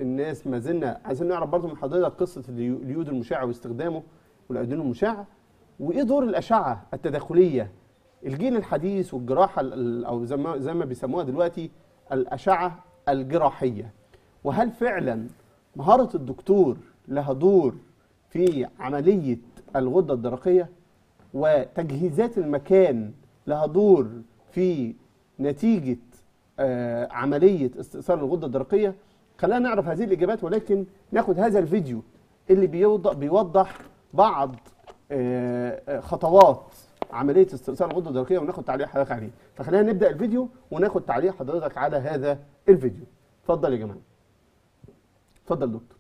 الناس ما زلنا عايزين نعرف برضه من حضرتك قصه اليو- اليود المشع واستخدامه والايودين المشع وايه دور الاشعه التداخليه الجيل الحديث والجراحه ال- ال- او زي ما زي ما بيسموها دلوقتي الاشعه الجراحيه وهل فعلا مهاره الدكتور لها دور في عمليه الغده الدرقيه وتجهيزات المكان لها دور في نتيجه آه، عمليه استئصال الغده الدرقيه خلينا نعرف هذه الاجابات ولكن ناخد هذا الفيديو اللي بيوضح, بيوضح بعض آه، آه، خطوات عمليه استئصال الغده الدرقيه وناخد تعليق حضرتك عليه فخلينا نبدا الفيديو وناخد تعليق حضرتك على هذا الفيديو اتفضل يا جماعه اتفضل دكتور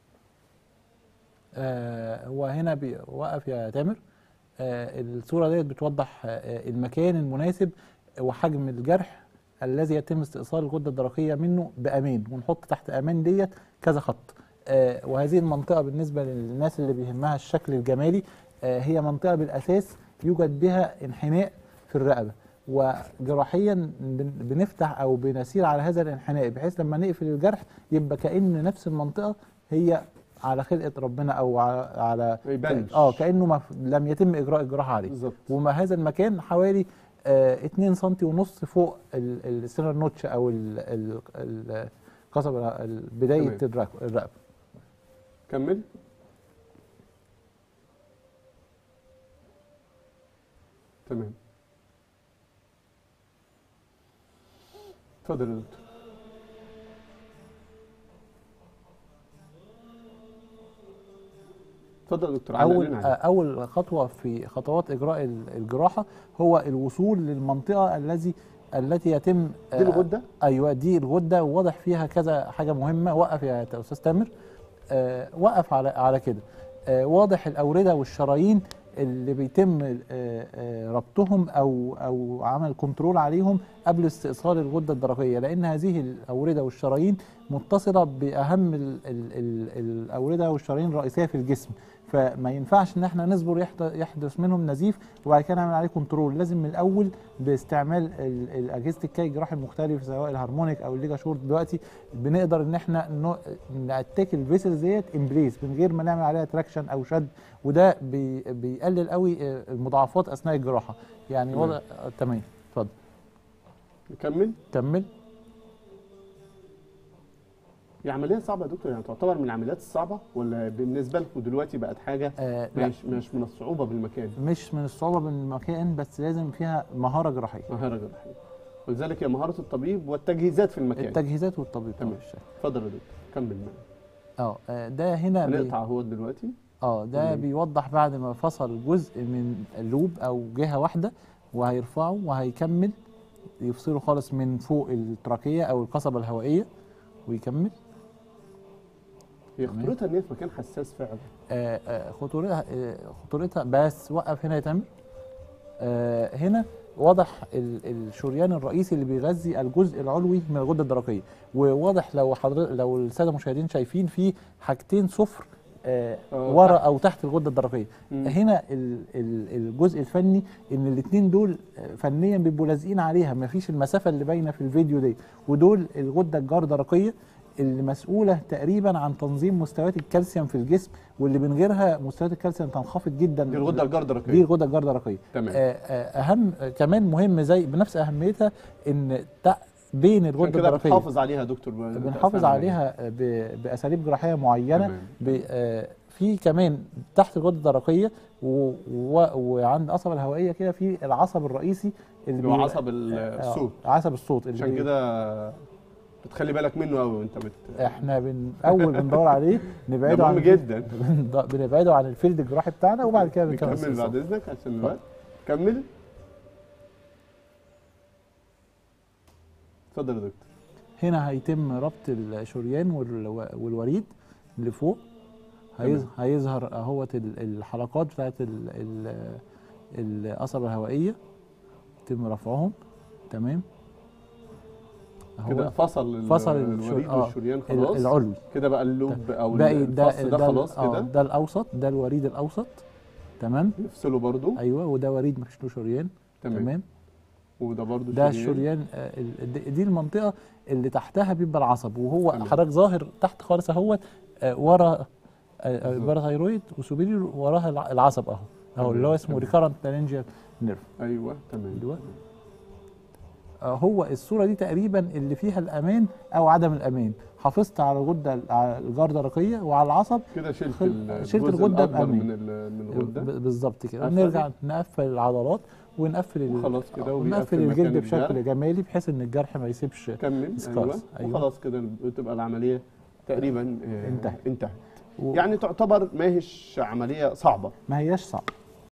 آه هو هنا بيوقف يا تامر آه الصورة ديت بتوضح آه المكان المناسب وحجم الجرح الذي يتم استئصال الغدة الدرقية منه بأمان ونحط تحت أمان ديت كذا خط آه وهذه المنطقة بالنسبة للناس اللي بيهمها الشكل الجمالي آه هي منطقة بالأساس يوجد بها انحناء في الرقبة وجراحيا بن- بنفتح او بنسير على هذا الانحناء بحيث لما نقفل الجرح يبقى كأن نفس المنطقة هي على خلقة ربنا او على على ما يبانش. اه كأنه ما ف- لم يتم اجراء الجراحة عليه بالظبط وما هذا المكان حوالي آه 2 سم ونص فوق ال- السيلر نوتش او ال- ال- ال- قصب ال- بداية تمام. الرق- الرقبة كمل تمام اتفضل يا دكتور اتفضل يا دكتور اول علقنا عليه. اول خطوه في خطوات اجراء ال- الجراحه هو الوصول للمنطقه الذي التي يتم دي الغده ايوه دي الغده وواضح فيها كذا حاجه مهمه وقف يا استاذ تامر آه وقف على على كده آه واضح الاورده والشرايين اللي بيتم آه آه ربطهم او او عمل كنترول عليهم قبل استئصال الغده الدرقيه لان هذه الاورده والشرايين متصله باهم ال ال ال الاورده والشرايين الرئيسيه في الجسم فما ينفعش ان احنا نصبر يحد- يحدث منهم نزيف وبعد كده نعمل عليه كنترول لازم من الاول باستعمال ال- ال- اجهزه الكي الجراحي المختلفه سواء الهارمونيك او الليجا شورت دلوقتي بنقدر ان احنا نو- ناتاك الفيسلز ديت ان بليس من غير ما نعمل عليها تراكشن او شد وده بي بيقلل قوي آه، المضاعفات اثناء الجراحه يعني تمام. وضع آه، تمام اتفضل نكمل كمل هي عمليه صعبه يا دكتور يعني تعتبر من العمليات الصعبه ولا بالنسبه لكم دلوقتي بقت حاجه آه لا مش مش من الصعوبه بالمكان مش من الصعوبه بالمكان بس لازم فيها مهاره جراحيه مهاره جراحيه ولذلك هي مهاره الطبيب والتجهيزات في المكان التجهيزات والطبيب تمام. طبعاً الشكل. اتفضل يا دكتور كمل معايا اه آه، ده هنا بي- هنقطع اهو دلوقتي اه ده تمام. بيوضح بعد ما فصل جزء من اللوب او جهه واحده وهيرفعه وهيكمل يفصله خالص من فوق التراكيه او القصبه الهوائيه ويكمل هي تمام. خطورتها ان هي في مكان حساس فعلا آه آه خطورتها آه خطورتها بس وقف هنا يا تامر آه هنا واضح ال- الشريان الرئيسي اللي بيغذي الجزء العلوي من الغده الدرقيه وواضح لو حضرتك لو الساده المشاهدين شايفين في حاجتين صفر آه آه، ورا تحت. او تحت الغده الدرقيه مم. هنا ال- ال- الجزء الفني ان الاثنين دول فنيا بيبقوا لازقين عليها مفيش المسافه اللي باينه في الفيديو دي ودول الغده الجردرقيه اللي مسؤوله تقريبا عن تنظيم مستويات الكالسيوم في الجسم واللي من غيرها مستويات الكالسيوم تنخفض جدا دي الغده دي الجردرقيه الغده الجردرقيه تمام آه، آه، اهم آه، كمان مهم زي بنفس اهميتها ان تع- بين عشان الغده كده الدرقيه بنحافظ عليها يا دكتور بنحافظ عليها ب- باساليب جراحيه معينه تمام. ب- آه، في كمان تحت الغده الدرقيه و- و- وعند القصبه الهوائيه كده في العصب الرئيسي اللي هو بي- عصب ال- آه، الصوت عصب الصوت اللي عشان بي- كده بتخلي بالك منه قوي وانت بت احنا بن اول بندور عليه ده نبعده عن مهم جدا بنض- بنبعده عن الفيلد الجراحي بتاعنا وبعد كده بنكمل نكمل السلسلة. بعد اذنك عشان الوقت كمل اتفضل يا دكتور هنا هيتم ربط الشريان وال- والوريد لفوق هيظ- تمام. هيظهر اهوت ال- الحلقات بتاعت ال- ال- القصبة الهوائية يتم رفعهم تمام كده اهو فصل ال- فصل الشر- الوريد آه، والشريان ال- خلاص العلوي كده بقى اللوب او باقي ده الفص ده ده خلاص آه، كده ده الاوسط ده الوريد الاوسط تمام يفصله برضو ايوه وده وريد مفيش له شريان تمام تمام وده برضو ده شريان. الشريان آه، ال- دي- دي المنطقه اللي تحتها بيبقى العصب وهو تمام. حضرتك ظاهر تحت خالص اهوت آه، ورا آه، آه، الباراثايرويد وسوبيريور وراها الع- العصب اهو اهو اللي هو اسمه تمام. ريكارنت لارنجيال نيرف ايوه تمام دلوقتي آه، هو الصوره دي تقريبا اللي فيها الامان او عدم الامان حافظت على الغده على الجرده الرقيه وعلى العصب كده شلت خل- ال- شلت الجزء الغدة الأكبر بأمان. من ال- من الغده ب- بالظبط كده قفل. ونرجع نقفل العضلات ونقفل ال- وخلاص كده ونقفل وبيقفل مكان الجلد بشكل الجرح. جمالي بحيث ان الجرح ما يسيبش كمل سكارز. ايوه أيوة. وخلاص كده بتبقى العمليه تقريبا آه، انتهت. انتهت و- يعني تعتبر ما هيش عمليه صعبه ما هياش صعب